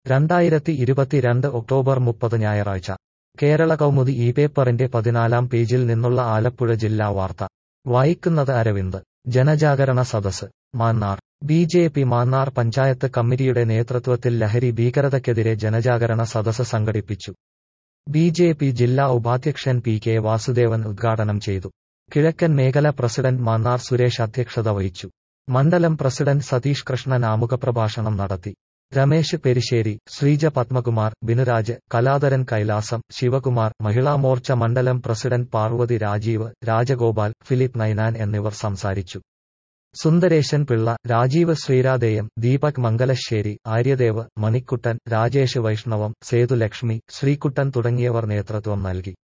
രണ്ടായിരത്തി ഇരുപത്തിരണ്ട് ഒക്ടോബർ മുപ്പത് ഞായറാഴ്ച കേരള കൗമുദി ഈ പേപ്പറിന്റെ പതിനാലാം പേജിൽ നിന്നുള്ള ആലപ്പുഴ ജില്ലാ വാർത്ത വായിക്കുന്നത് അരവിന്ദ് ജനജാഗരണ സദസ് Mannar B J P Mannar panchayat കമ്മിറ്റിയുടെ നേതൃത്വത്തിൽ ലഹരി ഭീകരതയ്ക്കെതിരെ ജനജാഗരണ സദസ് സംഘടിപ്പിച്ചു ബി ജെ പി ജില്ലാ ഉപാധ്യക്ഷൻ പി കെ വാസുദേവൻ ഉദ്ഘാടനം ചെയ്തു കിഴക്കൻ മേഖല പ്രസിഡന്റ് മാന്നാർ സുരേഷ് അധ്യക്ഷത വഹിച്ചു മണ്ഡലം പ്രസിഡന്റ് സതീഷ് കൃഷ്ണൻ ആമുഖപ്രഭാഷണം നടത്തി രമേശ് പെരിശ്ശേരി ശ്രീജ പത്മകുമാർ ബിനുരാജ് കലാധരൻ കൈലാസം ശിവകുമാർ മഹിളാമോർച്ച മണ്ഡലം പ്രസിഡന്റ് പാർവതി രാജീവ് രാജഗോപാൽ ഫിലിപ്പ് നൈനാൻ എന്നിവർ സംസാരിച്ചു സുന്ദരേശൻ പിള്ള രാജീവ് ശ്രീരാധേയം ദീപക് മംഗലശ്ശേരി ആര്യദേവ് മണിക്കുട്ടൻ രാജേഷ് വൈഷ്ണവം സേതുലക്ഷ്മി ശ്രീകുട്ടൻ തുടങ്ങിയവർ നേതൃത്വം നൽകി